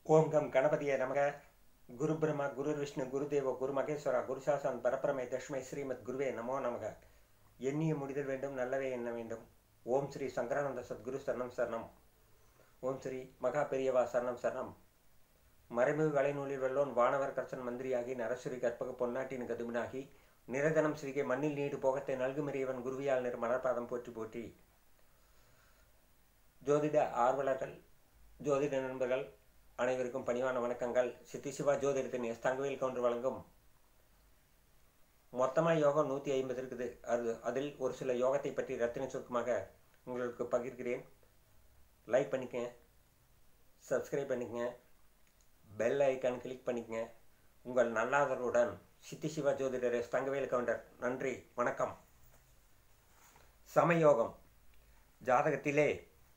ஓம் come கணபதியே நமக குரு பிரம்மா குரு விஷ்ணு குரு தேவோ குரு மகேஸ்வரா குரு சாசன் பரப்பரமை தஷ்மை ஸ்ரீமத் குருவே நமோ நமக எண்ணிய முடிதல் வேண்டும் நல்லவே எண்ண வேண்டும் ஓம் ஸ்ரீ சங்கரானந்த சத்குரு சரணம் சரணம் ஓம் ஸ்ரீ மகா பெரியவா சரணம் சரணம் மறைமுக கலைநூலில் வெள்ளோன் வானவர் கர்சன் மந்திரியாகி நரசுரி கற்பக பொன்னாட்டின் கதுமினாகி நிரந்தனம் ஸ்ரீகை மண்ணில் நீடு போகத்தை நல்குமிரியவன் குருவியால் நிற மலர்பாதம் போற்றி போற்றி ஜோதிட ஆர்வலர்கள் ஜோதிட நண்பர்கள் அனைவருக்கும் பணிவான வணக்கங்கள் சித்தி சிவா ஜோதிடத்தின் எஸ் தங்கவேல் கவுண்டர் வழங்கும் மொத்தமாக யோகம் நூற்றி ஐம்பது இருக்குது அது அதில் ஒரு சில யோகத்தை பற்றி ரத்தின சுருக்கமாக உங்களுக்கு பகிர்கிறேன் லைக் பண்ணிக்கங்க சப்ஸ்கிரைப் பண்ணிக்கங்க பெல் ஐக்கான் கிளிக் பண்ணிக்கங்க உங்கள் நல்லாதருடன் சித்தி சிவா ஜோதிடர் எஸ் தங்கவேல் கவுண்டர் நன்றி வணக்கம் சமயோகம் ஜாதகத்திலே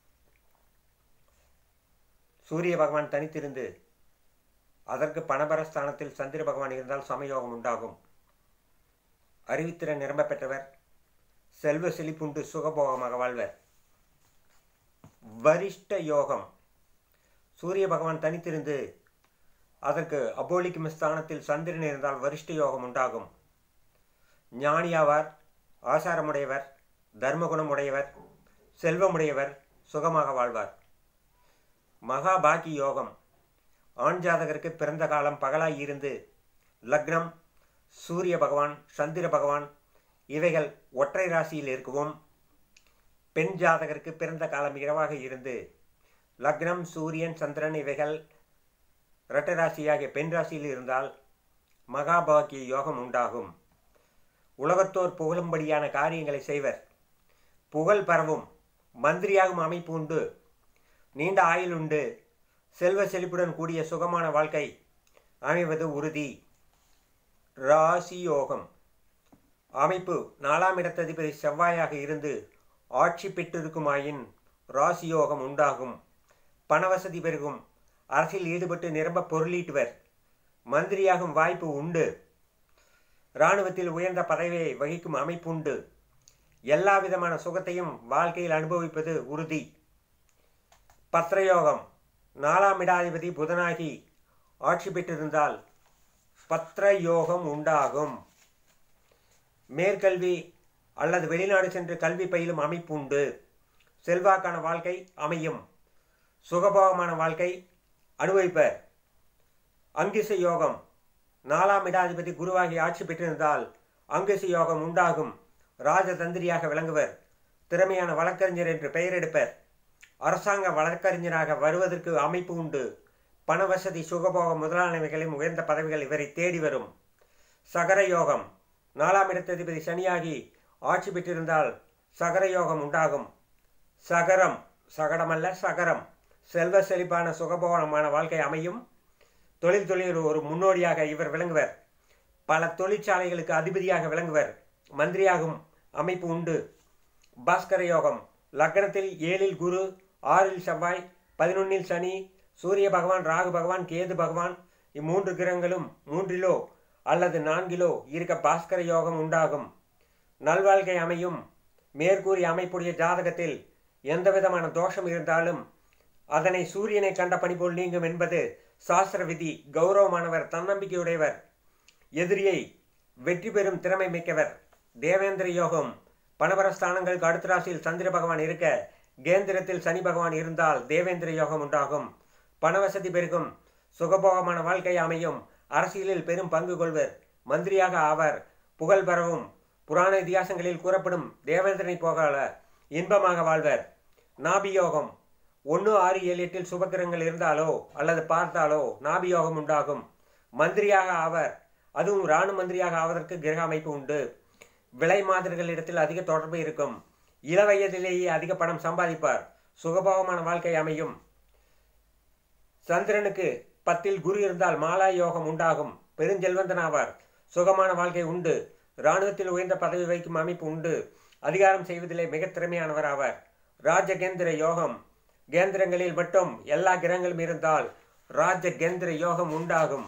சூரிய பகவான் தனித்திருந்து அதற்கு பணபரஸ்தானத்தில் சந்திர பகவான் இருந்தால் சமயோகம் உண்டாகும் அறிவித்திறன் நிரம்ப பெற்றவர் செல்வ செழிப்புண்டு சுகபோகமாக வாழ்வர் வரிஷ்ட யோகம் சூரிய பகவான் தனித்திருந்து அதற்கு அபோலிக்கும் ஸ்தானத்தில் சந்திரன் இருந்தால் வரிஷ்ட யோகம் உண்டாகும் ஞானியாவார் ஆசாரமுடையவர் தர்மகுணமுடையவர் செல்வமுடையவர் சுகமாக வாழ்வார் மகாபாகி யோகம் ஆண் ஜாதகருக்கு பிறந்த காலம் பகலாய் இருந்து லக்னம் சூரிய பகவான் சந்திர பகவான் இவைகள் ஒற்றை ராசியில் இருக்கவும் பெண் ஜாதகருக்கு பிறந்த காலம் இரவாக இருந்து லக்னம் சூரியன் சந்திரன் இவைகள் இரட்டை ராசியாகிய பெண் ராசியில் இருந்தால் மகாபாகிய யோகம் உண்டாகும் உலகத்தோர் புகழும்படியான காரியங்களை செய்வர் புகழ் பரவும் மந்திரியாகும் அமைப்பு உண்டு நீண்ட ஆயுள் உண்டு செல்வ செழிப்புடன் கூடிய சுகமான வாழ்க்கை அமைவது உறுதி ராசி யோகம் அமைப்பு நாலாம் இடத்ததிபதி செவ்வாயாக இருந்து ஆட்சி பெற்றிருக்குமாயின் ராசி யோகம் உண்டாகும் பணவசதி பெருகும் அரசில் ஈடுபட்டு நிரம்ப பொருளீட்டுவர் மந்திரியாகும் வாய்ப்பு உண்டு இராணுவத்தில் உயர்ந்த பதவியை வகிக்கும் அமைப்பு உண்டு எல்லா விதமான சுகத்தையும் வாழ்க்கையில் அனுபவிப்பது உறுதி பத்திரயோகம் நாலாம் இடாதிபதி புதனாகி ஆட்சி பெற்றிருந்தால் பத்திர யோகம் உண்டாகும் மேற்கல்வி அல்லது வெளிநாடு சென்று கல்வி பயிலும் அமைப்பு உண்டு செல்வாக்கான வாழ்க்கை அமையும் சுகபோகமான வாழ்க்கை அனுபவிப்பர் அங்கிச யோகம் நாலாம் இடாதிபதி குருவாகி ஆட்சி பெற்றிருந்தால் அங்கிச யோகம் உண்டாகும் ராஜதந்திரியாக விளங்குவர் திறமையான வழக்கறிஞர் என்று பெயர் எடுப்பர் அரசாங்க வழக்கறிஞராக வருவதற்கு அமைப்பு உண்டு பணவசதி சுகபோகம் முதலானவைகளின் உயர்ந்த பதவிகள் இவரை தேடி வரும் சகர யோகம் நாலாம் இடத்ததிபதி சனியாகி ஆட்சி பெற்றிருந்தால் சகர யோகம் உண்டாகும் சகரம் சகடமல்ல சகரம் செல்வ செழிப்பான சுகபோகமான வாழ்க்கை அமையும் தொழில் தொழில் ஒரு முன்னோடியாக இவர் விளங்குவர் பல தொழிற்சாலைகளுக்கு அதிபதியாக விளங்குவர் மந்திரியாகும் அமைப்பு உண்டு பாஸ்கர யோகம் லக்னத்தில் ஏழில் குரு ஆறில் செவ்வாய் பதினொன்னில் சனி சூரிய பகவான் ராகு பகவான் கேது பகவான் இம்மூன்று கிரகங்களும் மூன்றிலோ அல்லது நான்கிலோ இருக்க பாஸ்கர யோகம் உண்டாகும் நல்வாழ்க்கை அமையும் மேற்கூறிய அமைப்புடைய ஜாதகத்தில் எந்த விதமான தோஷம் இருந்தாலும் அதனை சூரியனை கண்ட பணி போல் நீங்கும் என்பது சாஸ்திர விதி கௌரவமானவர் தன்னம்பிக்கையுடையவர் எதிரியை வெற்றி பெறும் திறமை மிக்கவர் தேவேந்திர யோகம் பணபரஸ்தானங்களுக்கு அடுத்த ராசியில் சந்திர பகவான் இருக்க கேந்திரத்தில் சனி பகவான் இருந்தால் தேவேந்திர யோகம் உண்டாகும் பணவசதி பெருகும் சுகபோகமான வாழ்க்கை அமையும் அரசியலில் பெரும் பங்கு கொள்வர் மந்திரியாக ஆவர் புகழ் பரவும் புராண இதிகாசங்களில் கூறப்படும் தேவேந்திரனை போகல இன்பமாக வாழ்வர் நாபியோகம் ஒன்று ஆறு ஏழு எட்டில் சுபக்கிரங்கள் இருந்தாலோ அல்லது பார்த்தாலோ நாபியோகம் உண்டாகும் மந்திரியாக ஆவர் அதுவும் இராணுவ மந்திரியாக ஆவதற்கு கிரக அமைப்பு உண்டு விலை மாதிரிகளிடத்தில் அதிக தொடர்பு இருக்கும் இள வயதிலேயே அதிக பணம் சம்பாதிப்பார் சுகபோகமான வாழ்க்கை அமையும் சந்திரனுக்கு பத்தில் குரு இருந்தால் மாலா யோகம் உண்டாகும் பெருஞ்செல்வந்தனாவார் சுகமான வாழ்க்கை உண்டு இராணுவத்தில் உயர்ந்த பதவி வைக்கும் அமைப்பு உண்டு அதிகாரம் செய்வதிலே மிக திறமையானவர் ஆவார் ராஜகேந்திர யோகம் கேந்திரங்களில் மட்டும் எல்லா கிரகங்களும் இருந்தால் ராஜகேந்திர யோகம் உண்டாகும்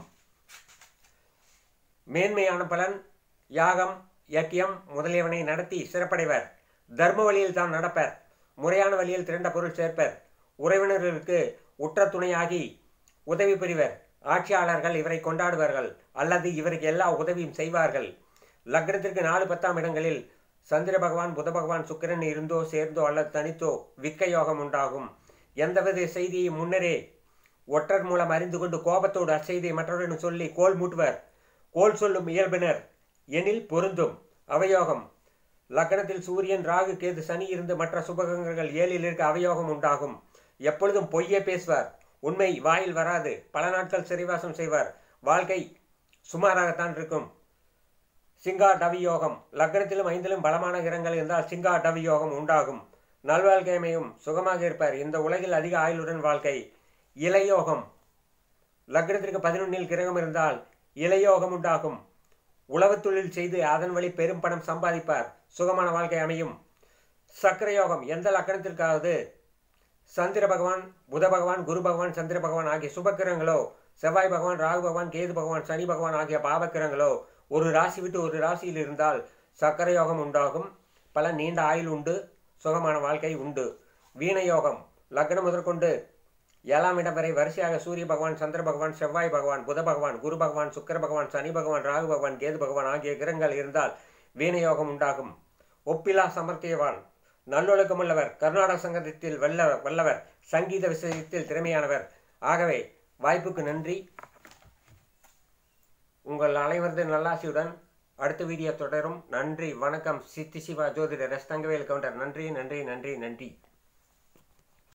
மேன்மையான பலன் யாகம் யக்கியம் முதலியவனை நடத்தி சிறப்படைவர் தர்ம வழியில் தான் நடப்பர் முறையான வழியில் திரண்ட பொருள் சேர்ப்பர் உறவினர்களுக்கு உற்ற துணையாகி உதவி புரிவர் ஆட்சியாளர்கள் இவரை கொண்டாடுவார்கள் அல்லது இவருக்கு எல்லா உதவியும் செய்வார்கள் லக்னத்திற்கு நாலு பத்தாம் இடங்களில் சந்திர பகவான் புத பகவான் சுக்கிரன் இருந்தோ சேர்ந்தோ அல்லது தனித்தோ விக்க யோகம் உண்டாகும் எந்தவித செய்தியை முன்னரே ஒற்றர் மூலம் அறிந்து கொண்டு கோபத்தோடு அச்செய்தியை மற்றவரிடம் சொல்லி கோல் மூட்டுவர் கோல் சொல்லும் இயல்பினர் எனில் பொருந்தும் அவயோகம் லக்னத்தில் சூரியன் ராகு கேது சனி இருந்து மற்ற சுபகங்கள் ஏழில் இருக்க அவயோகம் உண்டாகும் எப்பொழுதும் பொய்யே பேசுவார் உண்மை வாயில் வராது பல நாட்கள் சிறைவாசம் செய்வார் வாழ்க்கை சுமாராகத்தான் இருக்கும் சிங்கா டவி யோகம் லக்னத்திலும் ஐந்திலும் பலமான கிரகங்கள் இருந்தால் சிங்கா டவி யோகம் உண்டாகும் நல்வாழ்க்கைமையும் சுகமாக இருப்பார் இந்த உலகில் அதிக ஆயுளுடன் வாழ்க்கை இளையோகம் லக்னத்திற்கு பதினொன்னில் கிரகம் இருந்தால் இளையோகம் உண்டாகும் உழவுத் தொழில் செய்து அதன் வழி பெரும் பணம் சம்பாதிப்பார் சுகமான வாழ்க்கை அமையும் சக்கரயோகம் எந்த லக்கணத்திற்காவது சந்திர பகவான் புத பகவான் குரு பகவான் சந்திர பகவான் ஆகிய சுபக்கிரகங்களோ செவ்வாய் பகவான் ராகு பகவான் கேது பகவான் சனி பகவான் ஆகிய பாவக்கிரகங்களோ ஒரு ராசி விட்டு ஒரு ராசியில் இருந்தால் சக்கரயோகம் உண்டாகும் பல நீண்ட ஆயுள் உண்டு சுகமான வாழ்க்கை உண்டு வீணயோகம் லக்னம் முதற்கொண்டு ஏழாம் இடம் வரை வரிசையாக சூரிய பகவான் சந்திர பகவான் செவ்வாய் பகவான் புத பகவான் குரு பகவான் சுக்கர பகவான் சனி பகவான் ராகு பகவான் கேது பகவான் ஆகிய கிரகங்கள் இருந்தால் வீணயோகம் உண்டாகும் ஒப்பிலா சமர்த்தியவான் நல்லொழுக்கமுள்ளவர் கர்நாடக சங்கத்தில் வெல்ல வல்லவர் சங்கீத விஷயத்தில் திறமையானவர் ஆகவே வாய்ப்புக்கு நன்றி உங்கள் அனைவரது நல்லாசியுடன் அடுத்த வீடியோ தொடரும் நன்றி வணக்கம் சித்தி சிவா ஜோதிடர் எஸ் தங்கவேல் கவுண்டர் நன்றி நன்றி நன்றி நன்றி